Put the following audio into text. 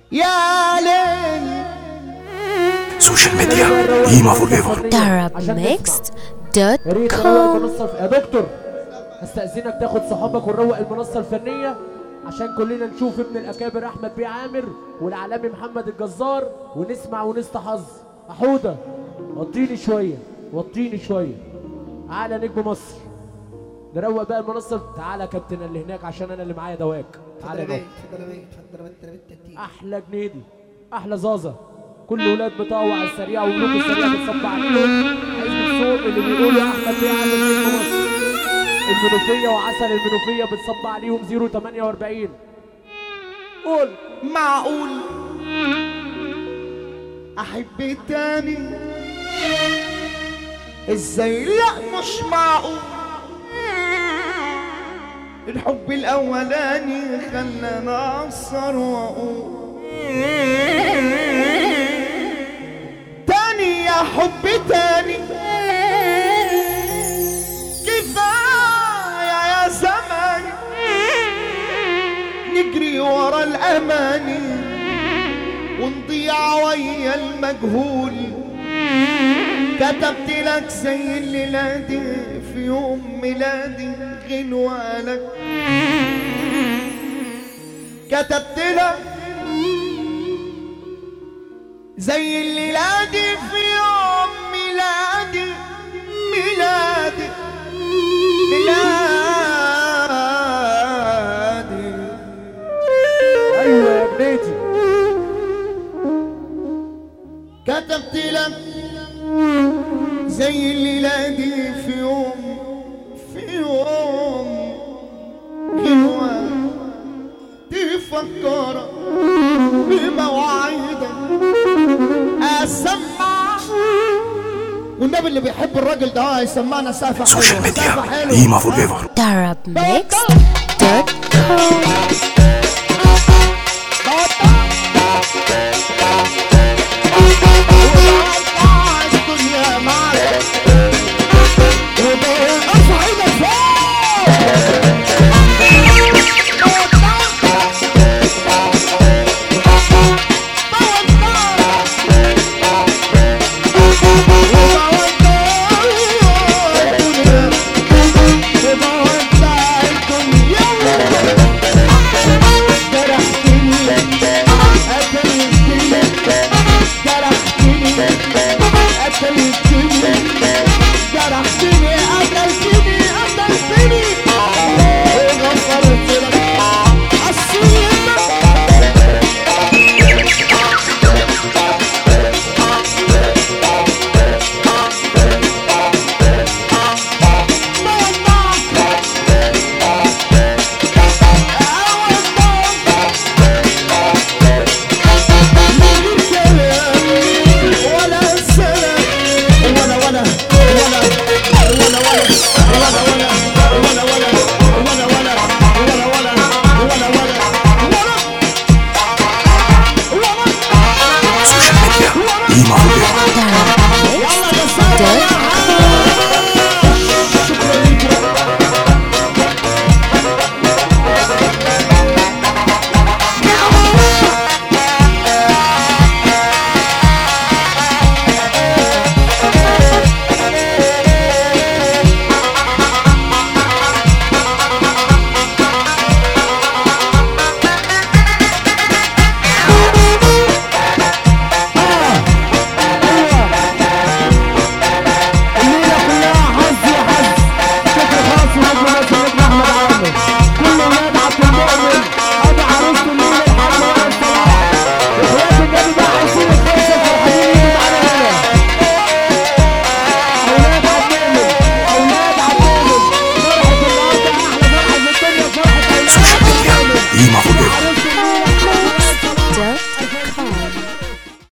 يا ليل سوشيال ميديا هيما فور ايفر يا ريت نروق arabmixed.com المنصة الف... يا دكتور استأذنك تاخد صحابك ونروق المنصة الفنية عشان كلنا نشوف ابن الأكابر أحمد بيه عامر والعالمي محمد الجزار ونسمع ونستحظ أحودة وطيني شوية وطيني شوية أعلى نجم مصر نروق بقى المنصة تعالى يا كابتن اللي هناك عشان أنا اللي معايا دواك تعالى اتفضل يا نقعد. بيه اتفضل يا بيه اتفضل يا بنت يا بنت التيم. احلى جنيدي احلى زازا كل ولاد بتطوع على السريع وملوك السريع بتصب عليهم حزب الصوت اللي بيقولوا احمد بيه عامل نجم مصر المنوفيه وعسل المنوفيه بتصب عليهم 048 قول معقول احب تاني ازاي لا مش معقول الحب الاولاني خلاني اقصر واقول تاني يا حب تاني كفايه يا زمان نجري ورا الاماني ونضيع ويا المجهول كتبت لك زي الليلة دي في يوم ميلادي غنوة لك كتبت لك زي الليلة دي في يوم ميلادي ميلادي ميلادي ايوه يا جنيدي كتبت لك زي الليلة دي في يوم في يوم غنوة تفكر بمواعيدك أسمع والنبي اللي بيحب الراجل ده هيسمعنا سقفة حلوة سوشيال ميديا سقفة حلوة. هيما فور ايفر إيه؟ إيه؟ إيه؟ arabmixed.com